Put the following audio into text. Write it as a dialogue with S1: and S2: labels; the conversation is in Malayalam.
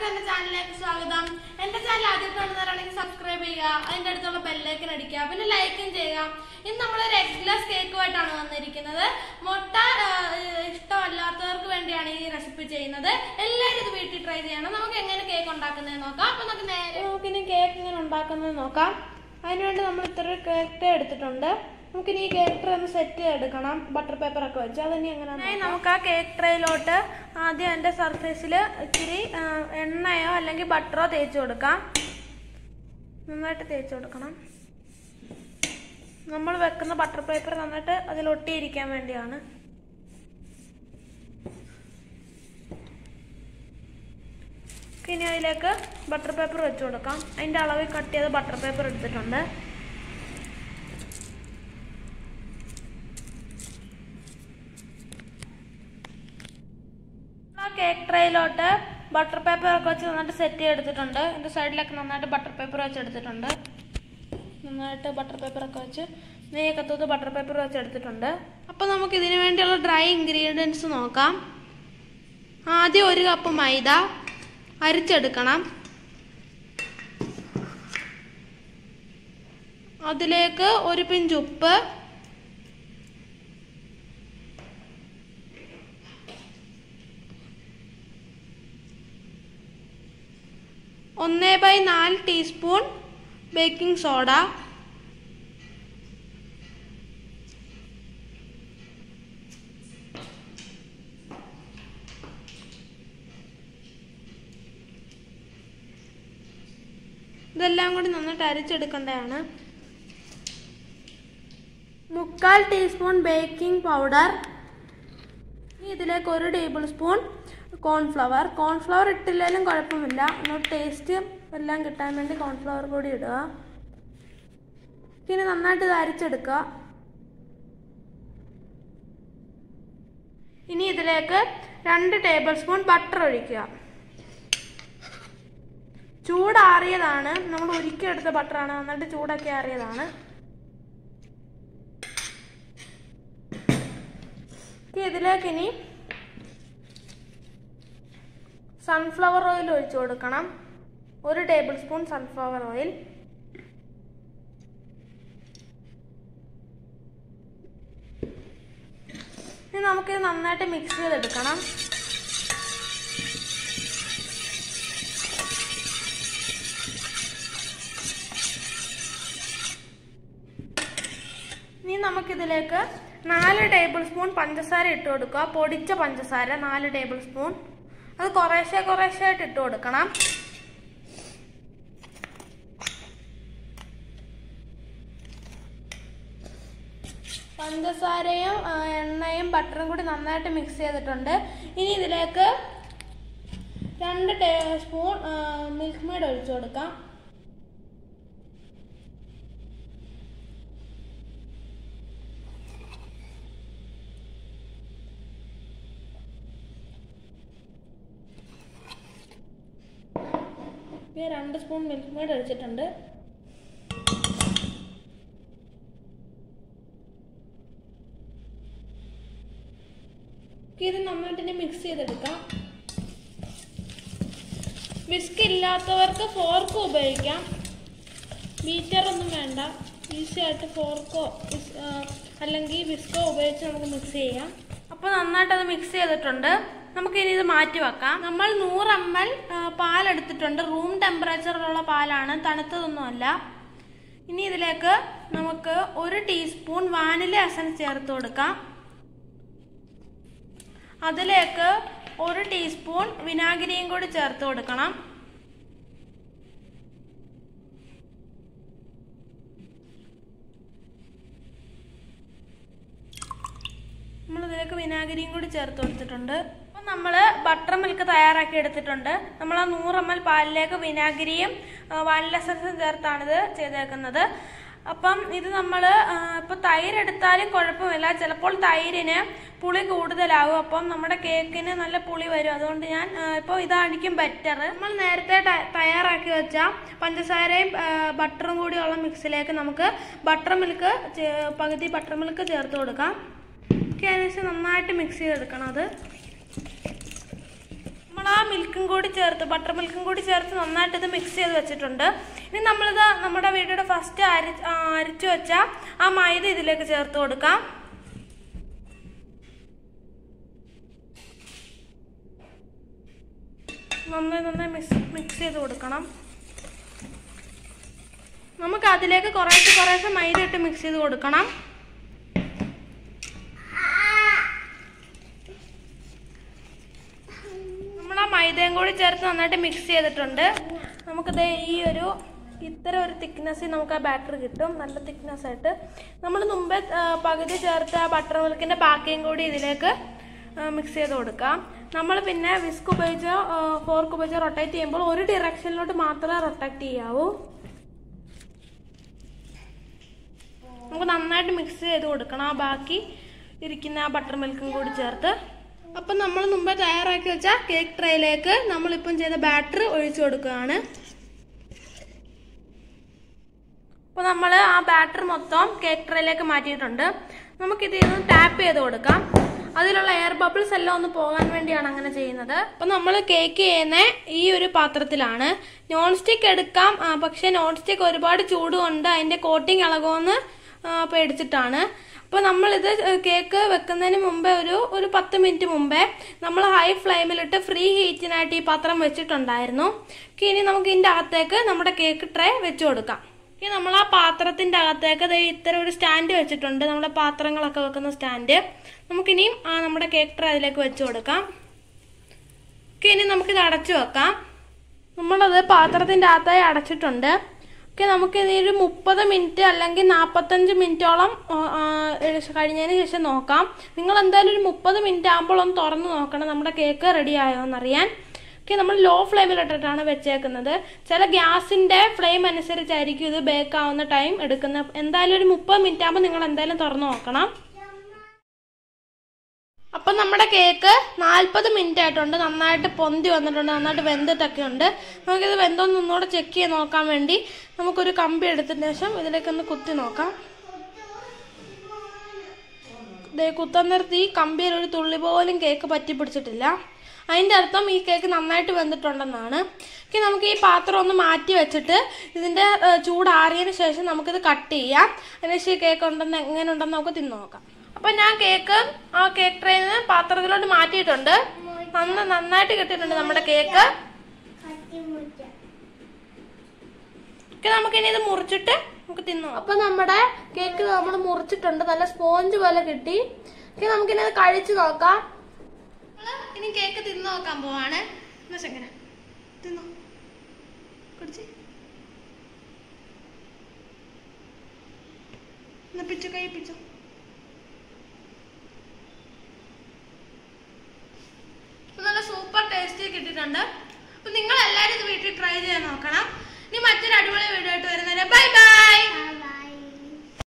S1: എല്ലാവർക്കും എന്റെ ചാനലിലേക്ക് സ്വാഗതം എന്റെ ചാനൽ ആദ്യമായിട്ട് കാണുന്നവരാണെങ്കിൽ സബ്സ്ക്രൈബ് ചെയ്യുക അതിന്റെ അടുത്തുള്ള ബെല്ലൈക്കൻ അടിക്കുക പിന്നെ ലൈക്കും ചെയ്യുക ഇന്ന് നമ്മളൊരു എഗ്ലെസ് കേക്കുമായിട്ടാണ് വന്നിരിക്കുന്നത് മുട്ട ആ, ഇഷ്ടമല്ലാത്തവർക്ക് വേണ്ടിയാണ് ഈ റെസിപ്പി ചെയ്യുന്നത് എല്ലാവരും ഇത് വീട്ടിൽ ട്രൈ ചെയ്യണം നമുക്ക് എങ്ങനെ കേക്ക് ഉണ്ടാക്കുന്നത് നോക്കാം അപ്പൊ നമുക്ക് നേരെ നമുക്കിനി കേക്ക് എങ്ങനെ ഉണ്ടാക്കുന്നത് നോക്കാം അതിനുവേണ്ടി നമ്മൾ ഇത്ര കേക്ക് എടുത്തിട്ടുണ്ട് നമുക്കിനി ഈ കേക്ക് ട്രേ ഒന്ന് സെറ്റ് ചെയ്തെടുക്കണം ബട്ടർ പേപ്പർ ഒക്കെ വെച്ച് അതിനി എങ്ങനെ നമുക്ക് ആ കേക്ക് ട്രേയിലോട്ട് ആദ്യം അതിൻ്റെ സർഫേസിൽ ഇച്ചിരി ആ, എണ്ണയോ അല്ലെങ്കിൽ ബട്ടറോ തേച്ച് കൊടുക്കാം നന്നായിട്ട് തേച്ച് കൊടുക്കണം നമ്മൾ വെക്കുന്ന ബട്ടർ പേപ്പർ നന്നായിട്ട് അതിൽ ഒട്ടിയിരിക്കാൻ വേണ്ടിയാണ് ഇനി അതിലേക്ക് ബട്ടർ പേപ്പർ വെച്ച് കൊടുക്കാം അതിൻ്റെ അളവിൽ കട്ട് ചെയ്ത് ബട്ടർ പേപ്പർ എടുത്തിട്ടുണ്ട് ആ കേക്ക് ട്രേയിലോട്ട് ബട്ടർ പേപ്പർ ഒക്കെ വെച്ച് നന്നായിട്ട് സെറ്റ് ചെയ്തെടുത്തിട്ടുണ്ട് ഇതിൻ്റെ സൈഡിലൊക്കെ നന്നായിട്ട് ബട്ടർ പേപ്പർ വെച്ച് എടുത്തിട്ടുണ്ട് നന്നായിട്ട് ബട്ടർ പേപ്പർ ഒക്കെ വെച്ച് നെയ്യൊക്കെ തൂത്ത് ബട്ടർ പേപ്പർ വെച്ച് എടുത്തിട്ടുണ്ട് അപ്പോൾ നമുക്ക് ഇതിന് വേണ്ടിയുള്ള ഡ്രൈ ഇൻഗ്രീഡിയൻസ് നോക്കാം ആദ്യം ഒരു കപ്പ് മൈദ അരിച്ചെടുക്കണം അതിലേക്ക് ഒരു പിഞ്ച് ഉപ്പ് ഒന്ന് ബൈ നാല് ടീസ്പൂൺ ബേക്കിംഗ് സോഡ ഇതെല്ലാം കൂടി നന്നായിട്ട് അരിച്ചെടുക്കേണ്ടതാണ് മുക്കാൽ ടീസ്പൂൺ ബേക്കിംഗ് പൗഡർ ഇനി ഇതിലേക്ക് ഒരു ടേബിൾ സ്പൂൺ കോൺഫ്ലവർ കോൺഫ്ലവർ ഇട്ടില്ലെങ്കിലും കുഴപ്പമില്ല എന്നോട് ടേസ്റ്റ് എല്ലാം കിട്ടാൻ വേണ്ടി കോൺഫ്ലവർ കൂടി ഇടുക ഇനി നന്നായിട്ട് ഇത് അരിച്ചെടുക്കുക ഇനി ഇതിലേക്ക് രണ്ട് ടേബിൾ സ്പൂൺ ബട്ടർ ഒഴിക്കുക ചൂടാറിയതാണ് നമ്മൾ ഉരുക്കിയെടുത്ത ബട്ടറാണ് നന്നായിട്ട് ചൂടാക്കി ആറിയതാണ് ഇനി ഇതിലേക്ക് ഇനി സൺഫ്ലവർ ഓയിൽ ഒഴിച്ചു കൊടുക്കണം ഒരു ടേബിൾ സ്പൂൺ സൺഫ്ലവർ ഓയിൽ ഇനി നമുക്കിത് നന്നായിട്ട് മിക്സ് ചെയ്തെടുക്കണം ഇനി നമുക്കിതിലേക്ക് നാല് ടേബിൾ സ്പൂൺ പഞ്ചസാര ഇട്ട് കൊടുക്കുക പൊടിച്ച പഞ്ചസാര നാല് ടേബിൾ സ്പൂൺ അത് കുറേശ്ശെ കുറേശ്ശെ ആയിട്ട് ഇട്ട് കൊടുക്കണം പഞ്ചസാരയും ആ, എണ്ണയും ബട്ടറും കൂടി നന്നായിട്ട് മിക്സ് ചെയ്തിട്ടുണ്ട് ഇനി ഇതിലേക്ക് രണ്ട് ടേബിൾ സ്പൂൺ മിൽക്ക് മെയ്ഡ് ഒഴിച്ചു കൊടുക്കാം പിന്നെ രണ്ട് സ്പൂൺ മിൽക്ക് മെയ്ഡ് ഒഴിച്ചിട്ടുണ്ട് ഇത് നന്നായിട്ട് മിക്സ് ചെയ്തെടുക്കാം വിസ്ക് ഇല്ലാത്തവർക്ക് ഫോർക്ക് ഉപയോഗിക്കാം ബീറ്റർ ഒന്നും വേണ്ട ഈസി ആയിട്ട് ഫോർക്കോ അല്ലെങ്കിൽ വിസ്കോ ഉപയോഗിച്ച് നമുക്ക് മിക്സ് ചെയ്യാം അപ്പോൾ നന്നായിട്ട് അത് മിക്സ് ചെയ്തിട്ടുണ്ട് നമുക്ക് ഇനി ഇത് മാറ്റി വെക്കാം നമ്മൾ നൂറ് എം എൽ പാലെടുത്തിട്ടുണ്ട് റൂം ടെമ്പറേച്ചറിലുള്ള പാലാണ് തണുത്തതൊന്നുമല്ല ഇനി ഇതിലേക്ക് നമുക്ക് ഒരു ടീസ്പൂൺ വാനില എസൻസ് ചേർത്ത് കൊടുക്കാം അതിലേക്ക് ഒരു ടീസ്പൂൺ വിനാഗിരിയും കൂടി ചേർത്ത് കൊടുക്കണം നമ്മൾ ഇതിലേക്ക് വിനാഗിരിയും കൂടി ചേർത്ത് കൊടുത്തിട്ടുണ്ട് അപ്പം നമ്മൾ ബട്ടർ മിൽക്ക് തയ്യാറാക്കി എടുത്തിട്ടുണ്ട് നമ്മൾ ആ നൂറ് എം എൽ പാലിലേക്ക് വിനാഗിരിയും ആ, വാനില എസൻസും ചേർത്താണിത് ചെയ്തേക്കുന്നത് അപ്പം ഇത് നമ്മൾ ഇപ്പോൾ തൈര് എടുത്താലും കുഴപ്പമില്ല ചിലപ്പോൾ തൈരിന് പുളി കൂടുതലാവും അപ്പം നമ്മുടെ കേക്കിന് നല്ല പുളി വരും അതുകൊണ്ട് ഞാൻ ഇപ്പോൾ ഇതായിരിക്കും ബെറ്റർ നമ്മൾ നേരത്തെ ത- തയ്യാറാക്കി വെച്ച പഞ്ചസാരയും ആ, ബട്ടറും കൂടിയുള്ള മിക്സിലേക്ക് നമുക്ക് ബട്ടർ മിൽക്ക് ചേ- പകുതി ബട്ടർ മിൽക്ക് ചേർത്ത് കൊടുക്കാം ഒക്കെ അതിനുശേഷം നന്നായിട്ട് മിക്സ് ചെയ്തെടുക്കണം അത് നമ്മൾ ആ മിൽക്ക് മിൽക്കും കൂടി ചേർത്ത് ബട്ടർ മിൽക്കും കൂടി ചേർത്ത് നന്നായിട്ട് ഇത് മിക്സ് ചെയ്ത് വെച്ചിട്ടുണ്ട് ഇനി നമ്മളിത് നമ്മുടെ വീഡിയോയുടെ ഫസ്റ്റ് അരി ആ, അരിച്ചു വെച്ച ആ മൈദ ഇതിലേക്ക് ചേർത്ത് കൊടുക്കാം നന്നായി നന്നായി മിക്സ് മിക്സ് ചെയ്ത് കൊടുക്കണം നമുക്ക് അതിലേക്ക് കുറേശ്ശെ കുറേശ്ശെ മൈദ ഇട്ട് മിക്സ് ചെയ്ത് കൊടുക്കണം നമ്മൾ ആ മൈദയും കൂടി ചേർത്ത് നന്നായിട്ട് മിക്സ് ചെയ്തിട്ടുണ്ട് നമുക്കിത് ഈ ഒരു ഇത്ര ഒരു തിക്നെസ്സിൽ നമുക്ക് ആ ബാറ്റർ കിട്ടും നല്ല തിക്നെസ് ആയിട്ട് നമ്മൾ മുമ്പേ ആ, പകുതി ചേർത്ത ആ ബട്ടർ മിൽക്കിൻ്റെ ബാക്കിയും കൂടി ഇതിലേക്ക് മിക്സ് ചെയ്ത് കൊടുക്കാം നമ്മൾ പിന്നെ വിസ്ക് ഉപയോഗിച്ച് ഫോർക്ക് ഉപയോഗിച്ച് റൊട്ടേറ്റ് ചെയ്യുമ്പോൾ ഒരു ഡിറക്ഷനിലോട്ട് മാത്രമേ റൊട്ടേറ്റ് ചെയ്യാവൂ നമുക്ക് നന്നായിട്ട് മിക്സ് ചെയ്ത് കൊടുക്കണം ആ ബാക്കി ഇരിക്കുന്ന ആ ബട്ടർ മിൽക്കും കൂടി ചേർത്ത് അപ്പം നമ്മൾ മുമ്പേ തയ്യാറാക്കി വെച്ച കേക്ക് ട്രേയിലേക്ക് നമ്മളിപ്പം ചെയ്ത ബാറ്റർ ഒഴിച്ചു കൊടുക്കുകയാണ് അപ്പോൾ നമ്മൾ ആ ബാറ്റർ മൊത്തം കേക്ക് ട്രേയിലേക്ക് മാറ്റിയിട്ടുണ്ട് നമുക്കിത് ഇന്ന് ടാപ്പ് ചെയ്ത് കൊടുക്കാം അതിലുള്ള എയർ ബബിൾസ് എല്ലാം ഒന്ന് പോകാൻ വേണ്ടിയാണ് അങ്ങനെ ചെയ്യുന്നത് അപ്പോൾ നമ്മൾ കേക്ക് ചെയ്യുന്ന ഈ ഒരു പാത്രത്തിലാണ് നോൺ സ്റ്റിക്ക് എടുക്കാം ആ, പക്ഷേ നോൺ സ്റ്റിക്ക് ഒരുപാട് ചൂട് കൊണ്ട് അതിൻ്റെ കോട്ടിങ് ഇളകുമെന്ന് ആ, പേടിച്ചിട്ടാണ് അപ്പോൾ നമ്മളിത് കേക്ക് വെക്കുന്നതിന് മുമ്പേ ഒരു ഒരു പത്ത് മിനിറ്റ് മുമ്പേ നമ്മൾ ഹൈ ഫ്ലെയിമിലിട്ട് ഫ്രീ ഹീറ്റിനായിട്ട് ഈ പാത്രം വെച്ചിട്ടുണ്ടായിരുന്നു ഓക്കേ, ഇനി നമുക്ക് ഇതിൻ്റെ അകത്തേക്ക് നമ്മുടെ കേക്ക് ട്രേ വെച്ച് കൊടുക്കാം ഇനി നമ്മൾ ആ പാത്രത്തിന്റെ അകത്തേക്ക് ദേ ഇത്തരം ഒരു സ്റ്റാൻഡ് വെച്ചിട്ടുണ്ട് നമ്മുടെ പാത്രങ്ങളൊക്കെ വെക്കുന്ന സ്റ്റാൻഡ് നമുക്കിനിയും ആ നമ്മുടെ കേക്ക് ട്രേ അതിലേക്ക് വെച്ച് കൊടുക്കാം ഓക്കെ ഇനി നമുക്കിത് അടച്ചു വെക്കാം നമ്മളത് പാത്രത്തിന്റെ അകത്തായി അടച്ചിട്ടുണ്ട് ഓക്കെ നമുക്ക് ഇനി ഒരു മുപ്പത് മിനിറ്റ് അല്ലെങ്കിൽ നാൽപ്പത്തഞ്ച് മിനിറ്റോളം ആ, ആ, കഴിഞ്ഞതിന് ശേഷം നോക്കാം നിങ്ങൾ എന്തായാലും ഒരു മുപ്പത് മിനിറ്റ് ആകുമ്പോൾ ഒന്ന് തുറന്ന് നോക്കണം നമ്മുടെ കേക്ക് റെഡി ആയോ എന്നറിയാൻ ഓക്കെ നമ്മൾ ലോ ഫ്ലെയിമിലിട്ടിട്ടാണ് വെച്ചേക്കുന്നത് ചില ഗ്യാസിന്റെ ഫ്ലെയിം അനുസരിച്ചായിരിക്കും ഇത് ബേക്ക് ആവുന്ന ടൈം എടുക്കുന്നത് എന്തായാലും ഒരു മുപ്പത് മിനിറ്റ് ആകുമ്പോൾ നിങ്ങൾ എന്തായാലും തുറന്ന് നോക്കണം അപ്പം നമ്മുടെ കേക്ക് നാൽപ്പത് മിനിറ്റ് ആയിട്ടുണ്ട് നന്നായിട്ട് പൊന്തി വന്നിട്ടുണ്ട് നന്നായിട്ട് വെന്തിട്ടൊക്കെ ഉണ്ട് നമുക്കിത് വെന്തോന്ന് ഒന്നുകൂടെ ചെക്ക് ചെയ്ത് നോക്കാൻ വേണ്ടി നമുക്കൊരു കമ്പി എടുത്തതിന് ശേഷം ഇതിലേക്കൊന്ന് കുത്തി നോക്കാം ദേ കുത്താൻ നേരത്ത് ഈ കമ്പിയിൽ ഒരു തുള്ളി പോലും കേക്ക് പറ്റി പിടിച്ചിട്ടില്ല അതിൻ്റെ അർത്ഥം ഈ കേക്ക് നന്നായിട്ട് വെന്തിട്ടുണ്ടെന്നാണ് ഓക്കെ നമുക്ക് ഈ പാത്രം ഒന്ന് മാറ്റി വെച്ചിട്ട് ഇതിൻ്റെ ഏഹ്, ചൂടാറിയതിന് ശേഷം നമുക്കിത് കട്ട് ചെയ്യാം അതിനുശേഷം ഈ കേക്ക് ഉണ്ടെന്ന് എങ്ങനെ ഉണ്ടെന്ന് നമുക്ക് തിന്നു നോക്കാം അപ്പം ഞാൻ കേക്ക് ആ കേക്ക് ട്രെയിൽ നിന്ന് പാത്രത്തിലോട്ട് മാറ്റിയിട്ടുണ്ട് നന്ന നന്നായിട്ട് കിട്ടിയിട്ടുണ്ട് നമ്മുടെ കേക്ക് ഓക്കെ നമുക്കിനി ഇത് മുറിച്ചിട്ട് നമുക്ക് തിന്നു അപ്പൊ നമ്മുടെ കേക്ക് നമ്മൾ മുറിച്ചിട്ടുണ്ട് നല്ല സ്പോഞ്ച് പോലെ കിട്ടി ഓക്കെ നമുക്കിനി അത് കഴിച്ചു നോക്കാം ഇനി കേക്ക് തിന്നു നോക്കാൻ പോവാണ് എന്നാ ശങ്കര തിന്നു കുടിച്ച് എന്നാ പിച്ചു കൈ പിച്ചു നല്ല സൂപ്പർ ടേസ്റ്റി കിട്ടിയിട്ടുണ്ട്